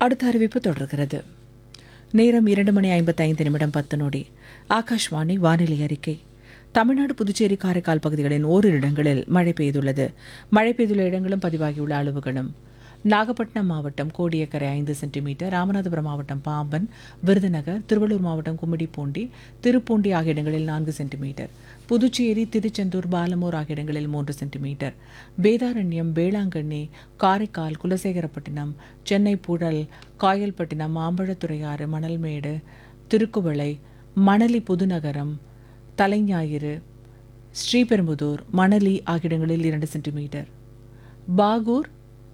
அடுத்த அறிவிப்பு தொடர்கிறது நேரம் இரண்டு மணி ஐம்பத்தைந்து நிமிடம் பத்து நொடி ஆகாஷ்வாணி வானிலை அறிக்கை தமிழ்நாடு புதுச்சேரி காரைக்கால் பகுதிகளின் ஓரிரு இடங்களில் மழை பெய்துள்ளது மழை பெய்துள்ள இடங்களும் பதிவாகியுள்ள அளவுகளும் நாகப்பட்டினம் மாவட்டம் கோடியக்கரை ஐந்து சென்டிமீட்டர் ராமநாதபுரம் மாவட்டம் பாம்பன் விருதுநகர் திருவள்ளூர் மாவட்டம் கும்மிடிப்பூண்டி திருப்பூண்டி ஆகிய இடங்களில் நான்கு சென்டிமீட்டர் புதுச்சேரி திருச்செந்தூர் பாலமூர் ஆகிய இடங்களில் மூன்று சென்டிமீட்டர் வேதாரண்யம் வேளாங்கண்ணி காரைக்கால் குலசேகரப்பட்டினம் சென்னை புழல் காயல்பட்டினம் மாம்பழத்துறையாறு மணல்மேடு திருக்குவளை மணலி புதுநகரம் தலைஞாயிறு ஸ்ரீபெரும்புதூர் மணலி ஆகிய இடங்களில் இரண்டு சென்டிமீட்டர் பாகூர்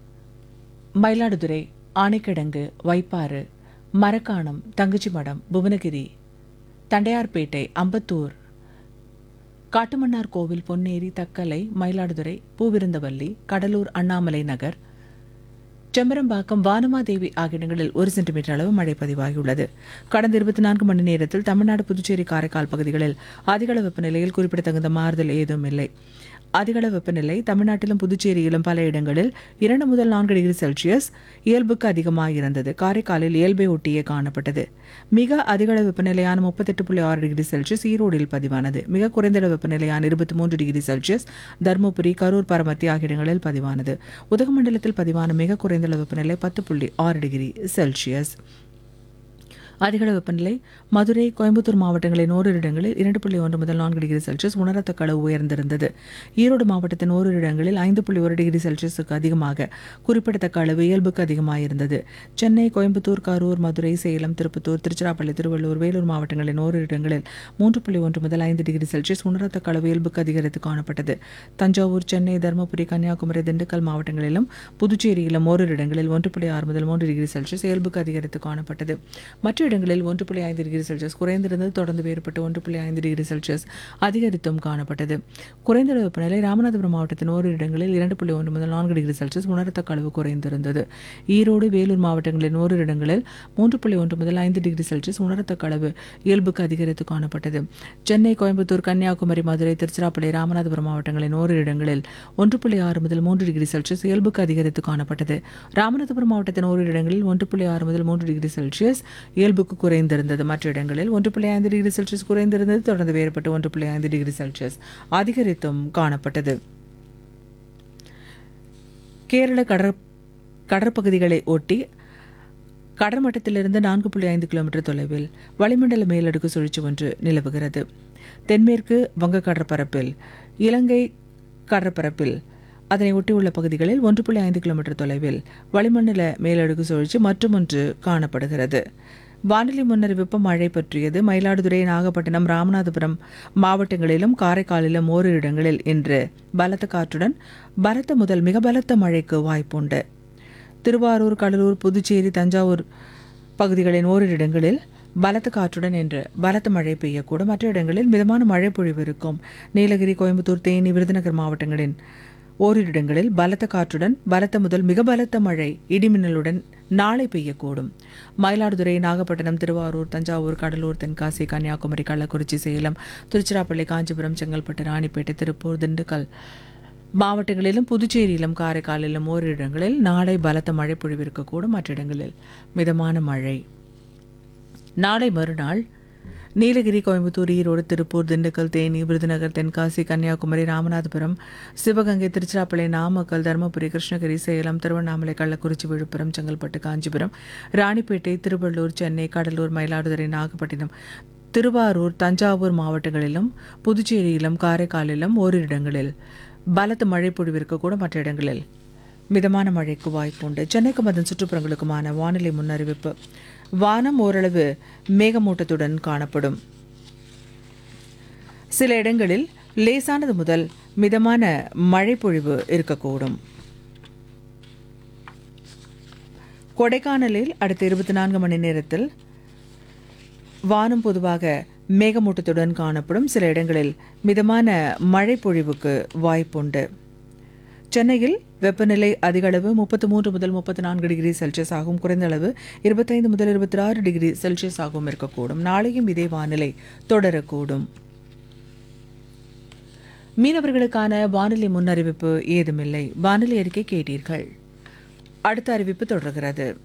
மயிலாடுதுறை ஆனைக்கிடங்கு வைப்பாறு மரக்காணம் தங்கச்சிமடம் புவனகிரி தண்டையார்பேட்டை அம்பத்தூர் காட்டுமன்னார் கோவில் பொன்னேரி தக்கலை மயிலாடுதுறை பூவிருந்தவல்லி கடலூர் அண்ணாமலை நகர் செம்பரம்பாக்கம் வானமாதேவி ஆகிய இடங்களில் ஒரு சென்டிமீட்டர் அளவு மழை பதிவாகியுள்ளது கடந்த இருபத்தி நான்கு மணி நேரத்தில் தமிழ்நாடு புதுச்சேரி காரைக்கால் பகுதிகளில் அதிகளவு வெப்பநிலையில் குறிப்பிடத்தகுந்த மாறுதல் ஏதும் இல்லை அதிகளவு வெப்பநிலை தமிழ்நாட்டிலும் புதுச்சேரியிலும் பல இடங்களில் இரண்டு முதல் நான்கு டிகிரி செல்சியஸ் இயல்புக்கு அதிகமாக இருந்தது காரைக்காலில் இயல்பை ஒட்டியே காணப்பட்டது மிக அதிகளவு வெப்பநிலையான முப்பத்தெட்டு புள்ளி ஆறு டிகிரி செல்சியஸ் ஈரோடில் பதிவானது மிக குறைந்த அளவு வெப்பநிலையான இருபத்தி மூன்று டிகிரி செல்சியஸ் தருமபுரி கரூர் பரமத்தி ஆகிய இடங்களில் பதிவானது உதகமண்டலத்தில் பதிவான மிக குறைந்த அளவு வெப்பநிலை பத்து புள்ளி ஆறு டிகிரி செல்சியஸ் அதிகளவு வெப்பநிலை மதுரை கோயம்புத்தூர் மாவட்டங்களின் ஓரிரு இடங்களில் இரண்டு புள்ளி ஒன்று முதல் நான்கு டிகிரி செல்சியஸ் உணரத்தக்க அளவு உயர்ந்திருந்தது ஈரோடு மாவட்டத்தின் ஓரிரு இடங்களில் ஐந்து புள்ளி ஒரு டிகிரி செல்சியஸுக்கு அதிகமாக குறிப்பிடத்தக்க அளவு இயல்புக்கு அதிகமாக இருந்தது சென்னை கோயம்புத்தூர் கரூர் மதுரை சேலம் திருப்பத்தூர் திருச்சிராப்பள்ளி திருவள்ளூர் வேலூர் மாவட்டங்களின் ஓரிரு இடங்களில் மூன்று புள்ளி ஒன்று முதல் ஐந்து டிகிரி செல்சியஸ் உணரத்தக்க அளவு இயல்புக்கு அதிகரித்து காணப்பட்டது தஞ்சாவூர் சென்னை தருமபுரி கன்னியாகுமரி திண்டுக்கல் மாவட்டங்களிலும் புதுச்சேரியிலும் ஓரிரு இடங்களில் ஒன்று புள்ளி ஆறு முதல் மூன்று டிகிரி செல்சியஸ் இயல்புக்கு அதிகரித்து காணப்பட்டது மற்ற இடங்களில் ஒன்று புள்ளி ஐந்து டிகிரி செல்சியஸ் குறைந்திருந்தது தொடர்ந்து வேறுபட்டு ஒன்று புள்ளி ஐந்து டிகிரி செல்சியஸ் அதிகரித்தும் காணப்பட்டது குறைந்த அளவு வெப்பநிலை ராமநாதபுரம் மாவட்டத்தின் ஓரிரு இடங்களில் இரண்டு புள்ளி ஒன்று முதல் நான்கு டிகிரி செல்சியஸ் உணரத்தக்க அளவு குறைந்திருந்தது ஈரோடு வேலூர் மாவட்டங்களின் ஓரிரு இடங்களில் மூன்று புள்ளி ஒன்று முதல் ஐந்து டிகிரி செல்சியஸ் உணரத்தக்க அளவு இயல்புக்கு அதிகரித்து காணப்பட்டது சென்னை கோயம்புத்தூர் கன்னியாகுமரி மதுரை திருச்சிராப்பள்ளி ராமநாதபுரம் மாவட்டங்களின் ஓரிரு இடங்களில் ஒன்று புள்ளி ஆறு முதல் மூன்று டிகிரி செல்சியஸ் இயல்புக்கு அதிகரித்து காணப்பட்டது ராமநாதபுரம் மாவட்டத்தின் ஓரிரு இடங்களில் ஒன்று புள்ளி ஆறு முதல் மூன்று டிகிரி செல்சியஸ் இயல்புக்கு குறைந்திருந்தது மற்ற இடங்களில் ஒன்று புள்ளி ஐந்து டிகிரி செல்சியஸ் குறைந்திருந்தது தொடர்ந்து வேறுபட்டு ஒன்று புள்ளி ஐந்து டிகிரி செல்சியஸ் அதிகரித்தும் காணப்பட்டது கேரள கடற் கடற்பகுதிகளை ஒட்டி கடற்மட்டத்திலிருந்து நான்கு புள்ளி ஐந்து கிலோமீட்டர் தொலைவில் வளிமண்டல மேலடுக்கு சுழற்சி ஒன்று நிலவுகிறது தென்மேற்கு வங்க கடற்பரப்பில் இலங்கை கடற்பரப்பில் அதனை ஒட்டியுள்ள பகுதிகளில் ஒன்று புள்ளி ஐந்து கிலோமீட்டர் தொலைவில் வளிமண்டல மேலடுக்கு சுழற்சி மற்றுமொன்று காணப்படுகிறது வானிலை முன்னறிவிப்பு மழை பற்றியது மயிலாடுதுறை நாகப்பட்டினம் ராமநாதபுரம் மாவட்டங்களிலும் காரைக்காலிலும் ஓரிரு இடங்களில் இன்று பலத்த காற்றுடன் பலத்த முதல் மிக பலத்த மழைக்கு வாய்ப்புண்டு திருவாரூர் கடலூர் புதுச்சேரி தஞ்சாவூர் பகுதிகளின் ஓரிரு இடங்களில் பலத்த காற்றுடன் இன்று பலத்த மழை பெய்யக்கூடும் மற்ற இடங்களில் மிதமான மழை பொழிவு இருக்கும் நீலகிரி கோயம்புத்தூர் தேனி விருதுநகர் மாவட்டங்களின் ஓரிரு இடங்களில் பலத்த காற்றுடன் பலத்த முதல் மிக பலத்த மழை இடிமின்னலுடன் நாளை பெய்யக்கூடும் மயிலாடுதுறை நாகப்பட்டினம் திருவாரூர் தஞ்சாவூர் கடலூர் தென்காசி கன்னியாகுமரி கள்ளக்குறிச்சி சேலம் திருச்சிராப்பள்ளி காஞ்சிபுரம் செங்கல்பட்டு ராணிப்பேட்டை திருப்பூர் திண்டுக்கல் மாவட்டங்களிலும் புதுச்சேரியிலும் காரைக்காலிலும் ஓரிரு இடங்களில் நாளை பலத்த மழை பொழிவிருக்கக்கூடும் மற்ற இடங்களில் மிதமான மழை நாளை மறுநாள் நீலகிரி கோயம்புத்தூர் ஈரோடு திருப்பூர் திண்டுக்கல் தேனி விருதுநகர் தென்காசி கன்னியாகுமரி ராமநாதபுரம் சிவகங்கை திருச்சிராப்பள்ளி நாமக்கல் தருமபுரி கிருஷ்ணகிரி சேலம் திருவண்ணாமலை கள்ளக்குறிச்சி விழுப்புரம் செங்கல்பட்டு காஞ்சிபுரம் ராணிப்பேட்டை திருவள்ளூர் சென்னை கடலூர் மயிலாடுதுறை நாகப்பட்டினம் திருவாரூர் தஞ்சாவூர் மாவட்டங்களிலும் புதுச்சேரியிலும் காரைக்காலிலும் ஓரிரு இடங்களில் பலத்த மழை பொழிவிருக்கக்கூடும் மற்ற இடங்களில் மிதமான மழைக்கு வாய்ப்புண்டு சென்னைக்கும் அதன் சுற்றுப்புறங்களுக்குமான வானிலை முன்னறிவிப்பு வானம் ஓரளவு மேகமூட்டத்துடன் காணப்படும் சில இடங்களில் லேசானது முதல் மிதமான மழை பொழிவு இருக்கக்கூடும் கொடைக்கானலில் அடுத்த இருபத்தி நான்கு மணி நேரத்தில் வானம் பொதுவாக மேகமூட்டத்துடன் காணப்படும் சில இடங்களில் மிதமான மழை பொழிவுக்கு வாய்ப்புண்டு சென்னையில் வெப்பநிலை அதிக அளவு முப்பத்து மூன்று முதல் முப்பத்தி நான்கு டிகிரி செல்சியஸ் ஆகும் குறைந்த அளவு இருபத்தைந்து முதல் இருபத்தி ஆறு டிகிரி செல்சியஸ் ஆகவும் இருக்கக்கூடும் நாளையும் இதே வானிலை தொடரக்கூடும் மீனவர்களுக்கான வானிலை முன்னறிவிப்பு ஏதுமில்லை வானிலை அறிக்கை கேட்டீர்கள் அடுத்த அறிவிப்பு தொடர்கிறது